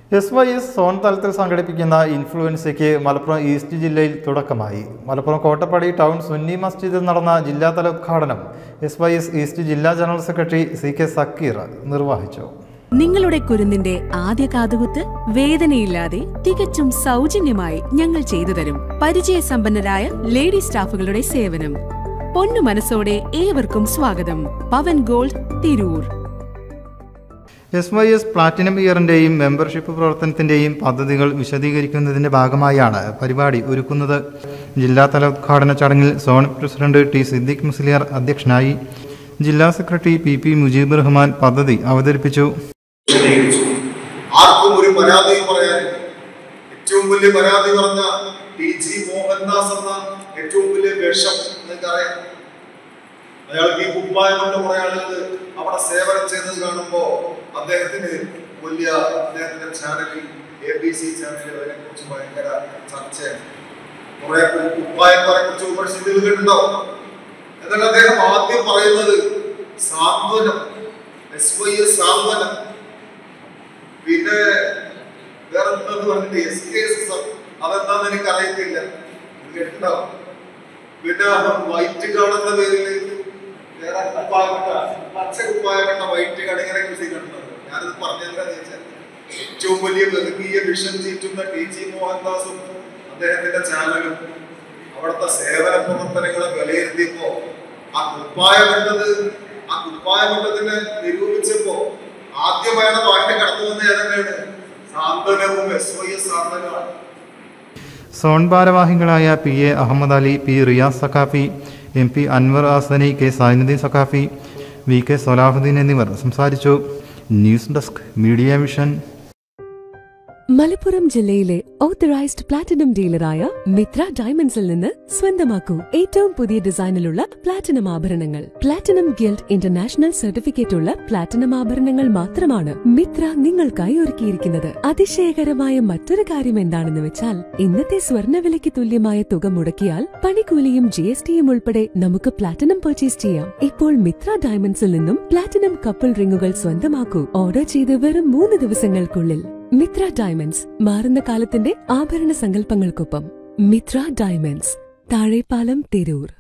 S Y S zone തലത്തിൽ സംഘടിപ്പിക്കുന്ന ഇൻഫ്ലുവൻസയ്ക്ക് Malappuram east ജില്ലയിൽ തുടക്കമായി മലപ്പുറം കോട്ടപ്പടി ടൗൺ സുന്നി മസ്ജിദിൽ നടന്ന ജില്ലാതല ഉദ്ഘാടനം എസ് വൈ എസ് ഈസ്റ്റ് ജില്ലാ general secretary C K Zakir നിർവഹിച്ചു നിങ്ങളുടെ കുരുന്നിന്റെ ആദ്യ കാതുകുത്ത് വേദനയില്ലാതെ തികച്ചും സൗജന്യമായി ഞങ്ങൾ ചെയ്തു തരും പരിചയസമ്പന്നരായ ലേഡി സ്റ്റാഫുകളുടെ സേവനം പൊന്നു മനസ്സോടെ ഏവർക്കും സ്വാഗതം Pavan gold Tirur S Y S platinum ഇയറിൻ്റെയും മെമ്പർഷിപ്പ് പ്രവർത്തനത്തിൻ്റെയും പദ്ധതികൾ വിശദീകരിക്കുന്നതിൻ്റെ ഭാഗമായാണ് പരിപാടി ഒരുക്കുന്നത് ജില്ലാതല ഉദ്ഘാടന ചടങ്ങിൽ zone president T Siddique Musliyar അധ്യക്ഷനായി ജില്ലാ secretary P P Mujeeb Rahman പദ്ധതി അവതരിപ്പിച്ചു വിശദീകരിച്ചു ആർക്കും ഒരു പരാതിയും പറയാനില്ല ഏറ്റവും വലിയ പരാതി പറഞ്ഞ ടി ജി മോഹൻദാസ് എന്ന ഏറ്റവും വലിയ വിഷം നിങ്ങൾക്കറിയാം അയാൾക്ക് ഈ കുപ്പായം കൊണ്ട് കുറെ ആളുകൾ അവിടെ സേവനം ചെയ്തത് കാണുമ്പോ അദ്ദേഹത്തിന് വലിയ അദ്ദേഹത്തിന്റെ ചാനലിൽ എ ബി സി ചാനലിൽ അതിനെ കുറിച്ച് ഭയങ്കര ചർച്ചയാണ് കുറെ കുപ്പായക്കാരെ കുറിച്ച് വിമർശിച്ചത് കേട്ടിട്ടുണ്ടാവും എന്നിട്ട് അദ്ദേഹം ആദ്യം പറയുന്നത് സാന്ത്വനം എസ് വൈ എസ് സാന്ത്വനം പിന്നെ വേറെ എന്തെന്ന് പറഞ്ഞിട്ട് എസ് കെ എസ് എസ് അതെന്താന്ന് എനിക്ക് അറിയത്തില്ല ഇത് കേട്ടിട്ടുണ്ടാവും പിന്നെ വൈറ്റ് കാർഡ് എന്ന പേരിൽ വേറെ കുപ്പായപ്പെട്ട പച്ച കുപ്പായപ്പെട്ട വൈറ്റ് കാർഡ് ഇങ്ങനെ യൂസ് ചെയ്തിട്ടുണ്ടോ ഞാനിത് പറഞ്ഞെന്താന്ന് ചോദിച്ചാൽ ഏറ്റവും വലിയ വെറുകീയ വിഷം ചീറ്റുന്ന ടി ജി മോഹൻദാസും അദ്ദേഹത്തിന്റെ ചാനലും അവിടുത്തെ സേവന പ്രവർത്തനങ്ങളെ വിലയിരുത്തിയപ്പോ ആ കുപ്പായപ്പെട്ടത് ആ കുപ്പായപ്പെട്ടതിനെ നിരൂപിച്ചപ്പോ ആദ്യമായാണ് പാട്ട് കടന്നു വന്ന ഏതെങ്കിലും സാന്ത്വനവും എസ് വൈ എസ് സാന്ത്വനമാണ് സോൺ ഭാരവാഹികളായ P A Ahmed Ali P Riyas Saqafi M P Anwar Ahsani K Zainuddin Saqafi V K Solahuddin എന്നിവർ സംസാരിച്ചു news desk media vision Malappuram ജില്ലയിലെ ഓത്തറൈസ്ഡ് പ്ലാറ്റിനം ഡീലറായ മിത്ര ഡയമണ്ട്സിൽ നിന്ന് സ്വന്തമാക്കൂ ഏറ്റവും പുതിയ ഡിസൈനിലുള്ള പ്ലാറ്റിനം ആഭരണങ്ങൾ പ്ലാറ്റിനം ഗിൽഡ് ഇന്റർനാഷണൽ സർട്ടിഫിക്കറ്റ് ഉള്ള പ്ലാറ്റിനം ആഭരണങ്ങൾ മാത്രമാണ് മിത്ര നിങ്ങൾക്കായി ഒരുക്കിയിരിക്കുന്നത് അതിശയകരമായ മറ്റൊരു കാര്യം എന്താണെന്ന് വെച്ചാൽ ഇന്നത്തെ സ്വർണ്ണവിലയ്ക്ക് തുല്യമായ തുക മുടക്കിയാൽ പണിക്കൂലിയും ജി എസ് ടിയും ഉൾപ്പെടെ നമുക്ക് പ്ലാറ്റിനം പർച്ചേസ് ചെയ്യാം ഇപ്പോൾ മിത്ര ഡയമണ്ട്സിൽ നിന്നും പ്ലാറ്റിനം കപ്പിൾ റിങ്ങുകൾ സ്വന്തമാക്കൂ ഓർഡർ ചെയ്ത് വെറും മൂന്ന് ദിവസങ്ങൾക്കുള്ളിൽ മിത്ര ഡയമണ്ട്സ് മാറുന്ന കാലത്തിന്റെ ആഭരണ സങ്കല്പങ്ങൾക്കൊപ്പം മിത്ര ഡയമണ്ട്സ് താഴെപ്പാലം തിരൂർ